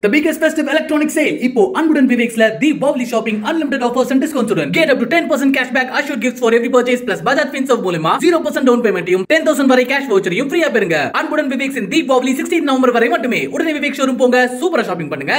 The biggest festive electronic sale இப்போ அன்புடன் விவேக்ஸ்ல தி பவ்லி shopping unlimited offers and discounts உடன் get up to 10% cashback assure gifts for every purchase plus Bajaj Finserv மூலமா 0% down பேமெண்ட்டையும் 10000 வரை cash வவுச்சரையும் ஃப்ரீயா பெறுங்க அன்புடன் விவேக்ஸின் தி பவ்லி 16 நவம்பர் வரை மட்டுமே உடனே விவேக் ஷோரூம் போங்க சூப்பரா ஷாப்பிங் பண்ணுங்க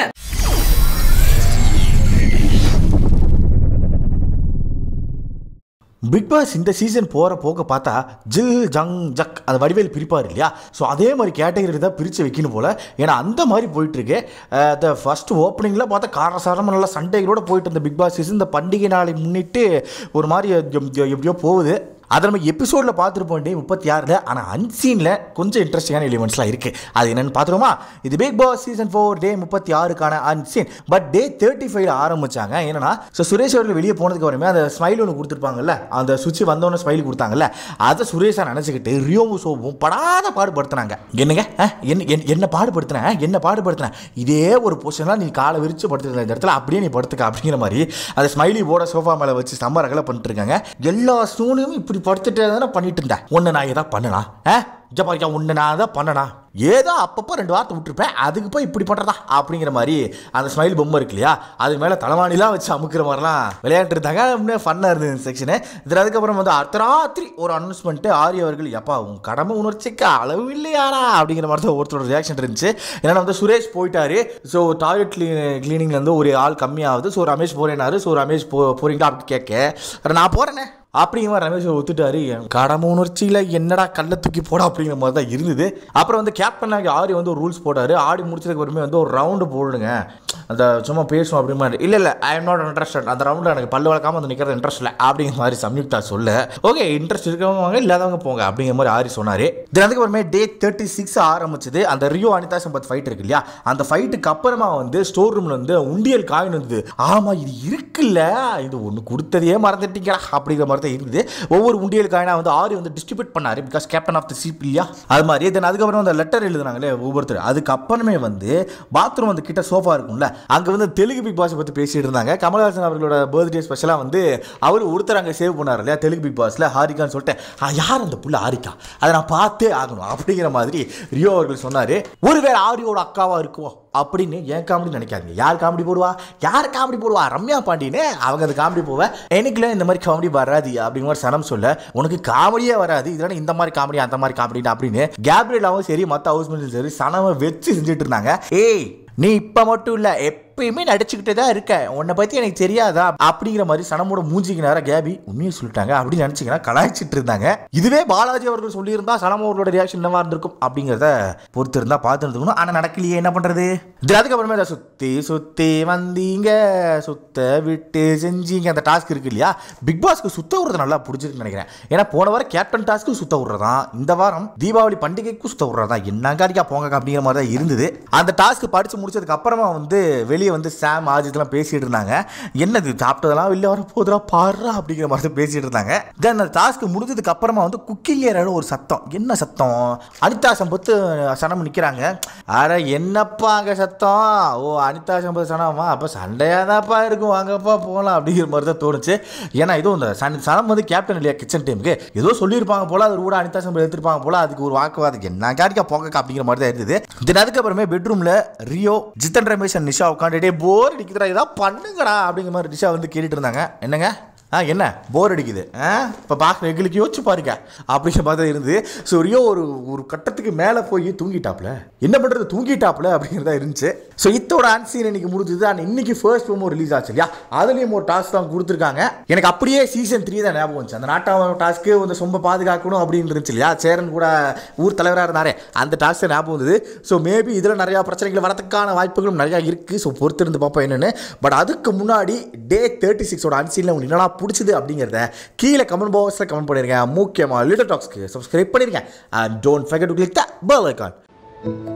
பிக் பாஸ் இந்த சீசன் போகிற போக்க பார்த்தா ஜில் ஜங் ஜக் அந்த வடிவேல் பிரிப்பார் இல்லையா ஸோ அதே மாதிரி கேட்டகரி தான் பிரித்து வைக்கணும் போல் ஏன்னா அந்த மாதிரி போயிட்டுருக்கு த ஃபஸ்ட் ஓப்பனிங்கில் பார்த்தா காரசாரமாக நல்லா சண்டைகளோட போயிட்டு இருந்த பிக் பாஸ் சீசன் இந்த பண்டிகை நாளை முன்னிட்டு ஒரு மாதிரி எப்- எப்படியோ போகுது அதை நம்ம எபிசோடில் பார்த்துருப்போம் டே முப்பத்தி ஆறில் ஆனால் அன்சீனில் கொஞ்சம் இன்ட்ரெஸ்டிங்கான எலிமெண்ட்ஸ்லாம் இருக்குது அது என்னென்னு பார்த்துருவோமா இது Bigg Boss season four day முப்பத்தி ஆறுக்கான அன்சீன் பட் டே தேர்ட்டி ஃபைவ்ல ஆரம்பிச்சாங்க என்னன்னா ஸோ சுரேஷ் அவர்கள் வெளியே போனதுக்கு அப்புறமே அந்த ஸ்மைல் ஒன்று கொடுத்துருப்பாங்கல்ல அந்த சுவிட்ச் வந்தோடனே ஸ்மைல் கொடுத்தாங்கல்ல அதை சுரேஷா நினச்சிக்கிட்டு ரியோவும் சோவும் படாத பாடுபடுத்துனாங்க என்னங்க அஹ், என்ன என்ன- என்ன பாடுபடுத்தினேன் என்ன பாடுபடுத்தினேன் இதே ஒரு பொசிஷனாக நீ காலை விரிச்சு படுத்துருந்த இந்த இடத்துல அப்படியே நீ படுத்துக்க அப்படிங்கிற மாதிரி அந்த ஸ்மைலி போட சோஃபா மேலே வச்சு செம்ம ரகலை பண்ணிட்டு இருக்காங்க எல்லா சூனையும் இப்படி படுத்துட்டே தானே பண்ணிட்டு இருந்தேன் ஒன்று நான் எதாவது பண்ணலாம் ஆ இங்கே பாருக்கா ஒன்று நான் தான் பண்ணனா ஏதோ அப்பப்போ ரெண்டு வார்த்தை விட்டுருப்பேன் அதுக்கு போய் இப்படி பண்ணுறதா அப்படிங்கிற மாதிரி அந்த ஸ்மைல் பொம்மை இருக்கு இல்லையா அது மேலே தலைவாணிலாம் வச்சு அமுக்கிற மாதிரிலாம் விளையாட்டு இருந்தாங்க அப்படியே ஃபன்னாக இருந்தது இந்த செக்ஷனு இதில் அதுக்கப்புறம் வந்து அர்த்தராத்திரி ஒரு அனௌன்ஸ்மெண்ட்டு ஆரி அவர்கள் எப்பா உன் கடமை உணர்ச்சிக்கு அளவு இல்லையாடா அப்படிங்கிற மாதிரி தான் ஒருத்தரோட ரியாக்ஷன் இருந்துச்சு ஏன்னா வந்து சுரேஷ் போயிட்டாரு ஸோ டாய்லெட் கிளீனிங்ல இருந்து ஒரு ஆள் கம்மியாகுது ஸோ ரமேஷ் போறேனாரு ஸோ ரமேஷ் போ போறீங்களா அப்படி கேட்க அட நான் போறேனே அப்படிங்கிற மாதிரி ரமேஷ் ஒத்துட்டாரு என் கடமை உணர்ச்சியில் என்னடா கல்லை தூக்கி போட அப்படிங்கிற மாதிரி தான் இருந்தது அப்புறம் வந்து கேப்டன் ஆகி ஆரி வந்து ஒரு ரூல்ஸ் போட்டாரு ஆடி முடிச்சதுக்கு அப்புறமே வந்து ஒரு ரவுண்டு போடுங்க அந்த சும்மா பேசுவோம் அப்படி மாதிரி இல்லை இல்லை ஐ எம் நாட் இன்ட்ரெஸ்டட் அந்த ரவுண்டில் எனக்கு பல்லு வளர்க்காம வந்து நிற்கிறது இன்ட்ரெஸ்ட் இல்லை அப்படிங்கிற மாதிரி சம்யுக்தா சொல்ல ஓகே இன்ட்ரெஸ்ட் இருக்கவங்க வாங்க இல்லாதவங்க போங்க அப்படிங்கிற மாதிரி ஆரி சொன்னார் இது அதுக்கப்புறமே டே தேர்ட்டி சிக்ஸ் ஆரம்பிச்சது அந்த ரியோ அனிதா சம்பத் ஃபைட் இருக்கு இல்லையா அந்த ஃபைட்டுக்கு அப்புறமா வந்து ஸ்டோர் ரூம்ல வந்து உண்டியல் காயின் வந்தது ஆமா இது இருக்குல்ல இது ஒன்று கொடுத்ததையே மறந்துட்டீங்களா அப்படிங்கிற மாதிரி தான் இருந்தது ஒவ்வொரு உண்டியல் காயினா வந்து ஆரி வந்து டிஸ்ட்ரிபியூட் பண்ணாரு because captain of the ship இல்லையா அது மாதிரி தென் அதுக்கப்புறம் அந்த லெட்டர் எழுதுனாங்களே ஒவ்வொருத்தர் அதுக்கப்புறமே வந்து பாத்ரூம் அந்த கிட்ட சோஃபா இருக்கும்ல அங்கே வந்து தெலுங்கு பிக் பாஸை பற்றி பேசிட்டு இருந்தாங்க கமல்ஹாசன் அவர்களோட பர்த்டே ஸ்பெஷலாக வந்து அவர் ஒருத்தர் அங்கே சேவ் பண்ணார் இல்லையா தெலுங்கு பிக் பாஸில் ஹாரிகான்னு சொல்லிட்டு "ஆ, யார் அந்த புள்ள ஹாரிகா அதை நான் பார்த்தே ஆகணும் அப்படிங்கிற மாதிரி ரியோ அவர்கள் சொன்னார் ஒருவேளை ஆரியோட அக்காவா இருக்குமோ அப்படின்னு ஏன் காமெடி நினைக்காதீங்க யார் காமெடி போடுவா யார் காமெடி போடுவா ரம்யா பாண்டின்னு அவங்க அந்த காமெடி போவ எனக்குலாம் இந்த மாதிரி காமெடி வராது அப்படிங்கிற மாதிரி சனம் சொல்ல உனக்கு காமெடியே வராது இதெல்லாம் இந்த மாதிரி காமெடி அந்த மாதிரி காமெடி அப்படின்னு கேப்ரியலாவும் சரி மற்ற ஹவுஸ்மெண்ட்ஸும் சரி சனவை வச்சு செஞ்சுட்டு இருந்தாங்க ஏய் நீ இப்போ மட்டும் இல்லை எப்பயுமே நடிச்சுக்கிட்டே தான் இருக்க உன்னை பற்றி எனக்கு தெரியாதா அப்படிங்கிற மாதிரி சனமோட மூஞ்சிக்கு நேரம் கேபி உண்மையை சொல்லிட்டாங்க அப்படின்னு நினச்சிங்கன்னா கலாய்ச்சிட்டு இருந்தாங்க இதுவே பாலாஜி அவர்கள் சொல்லியிருந்தா சனம் அவர்களோட ரியாக்ஷன் என்னவா இருந்திருக்கும் அப்படிங்கிறத பொறுத்து இருந்தா பார்த்து இருந்துக்கணும் ஆனால் நடக்கலையே என்ன பண்ணுறது இது அதுக்கப்புறமே இதை சுற்றி சுற்றி வந்தீங்க சுத்த விட்டு செஞ்சீங்க அந்த டாஸ்க் இருக்கு இல்லையா பிக் பாஸ்க்கு சுத்த விடுறது நல்லா பிடிச்சிருக்குன்னு நினைக்கிறேன் ஏன்னா போன வாரம் கேப்டன் டாஸ்க்கு சுத்த விடுறதா இந்த வாரம் தீபாவளி பண்டிகைக்கும் சுத்த விடுறதா என்ன காரிக்கா போங்க அப்படிங்கிற மாதிரி தான் இருந்தது அந்த டாஸ்க் படிச்சு முடிச்சதுக்கு அப்புறமா வந்து வெளியே வந்து சாம் ஆஜித்லாம் பேசிட்டு இருந்தாங்க என்னது சாப்பிட்டதெல்லாம் வெளியே வர போதுரா பாடுறா அப்படிங்கிற மாதிரி தான் பேசிட்டு இருந்தாங்க தென் அந்த டாஸ்க் முடிஞ்சதுக்கு அப்புறமா வந்து குக்கிங் ஏரியாவில் ஒரு சத்தம் என்ன சத்தம் அனிதா சம்பத்து சனம் நிற்கிறாங்க அட என்னப்பா அங்கே சத்தம் ஓ அனிதா சம்பத் சனமா அப்போ சண்டையாக தான்ப்பா இருக்கும் வாங்கப்பா போகலாம் அப்படிங்கிற மாதிரி தான் தோணுச்சு ஏன்னா ஏதோ இந்த சன் சனம் வந்து கேப்டன் இல்லையா கிச்சன் டீமுக்கு ஏதோ சொல்லியிருப்பாங்க போல அது கூட அனிதா சம்பத் எடுத்திருப்பாங்க போல அதுக்கு ஒரு வாக்குவாதம் என்ன காரிக்கா போங்க அப்படிங்கிற மாதிரி தான் இருந்தது தென் அதுக்கப்புறமே பெட்ரூமில் ரியோ ஜித்தன் ரமேஷ் and நிஷா உட்காந்துட்டே போர் அடிக்குதுடா ஏதாவது பண்ணுங்கடா அப்படிங்கிற மாதிரி நிஷா வந்து கேட்டுட்டு இருந்தாங்க என்னங்க ஆ என்ன போர் அடிக்குது ஆ இப்போ பார்க்குற எங்களுக்கு யோசிச்சு பாருங்க அப்படிங்கிற மாதிரி தான் இருந்தது ஸோ ரியோ ஒரு ஒரு கட்டத்துக்கு மேலே போய் தூங்கிட்டாப்ல என்ன பண்ணுறது தூங்கிட்டாப்ல அப்படிங்கிறதா இருந்துச்சு ஸோ இத்தோட ஆன்சீன் இன்னைக்கு முடிஞ்சது அண்ட் இன்னைக்கு ஃபர்ஸ்ட் ப்ரோமோ ரிலீஸ் ஆச்சு இல்லையா அதுலேயும் ஒரு டாஸ்க் தான் கொடுத்துருக்காங்க எனக்கு அப்படியே சீசன் த்ரீ தான் ஞாபகம் வந்துச்சு அந்த நாட்டாம டாஸ்க்கு வந்து சொம்ப பாதுகாக்கணும் அப்படின்னு இருந்துச்சு இல்லையா சேரன் கூட ஊர் தலைவராக இருந்தாரே அந்த டாஸ்க் ஞாபகம் வந்தது ஸோ மேபி இதில் நிறையா பிரச்சனைகள் வரதுக்கான வாய்ப்புகளும் நிறையா இருக்குது ஸோ பொறுத்திருந்து பார்ப்போம் என்னென்னு பட் அதுக்கு முன்னாடி டே தேர்ட்டி சிக்ஸோட அன்சீனில் உங்களுக்கு என்னடா பிடிச்சது அப்படிங்கிறத கீழே கமெண்ட் பாக்ஸில் கமெண்ட் பண்ணிருங்க முக்கியமாக லிட்டர் டாக்ஸ்க்கு சப்ஸ்கிரைப் பண்ணிருங்க and don't forget to click the bell icon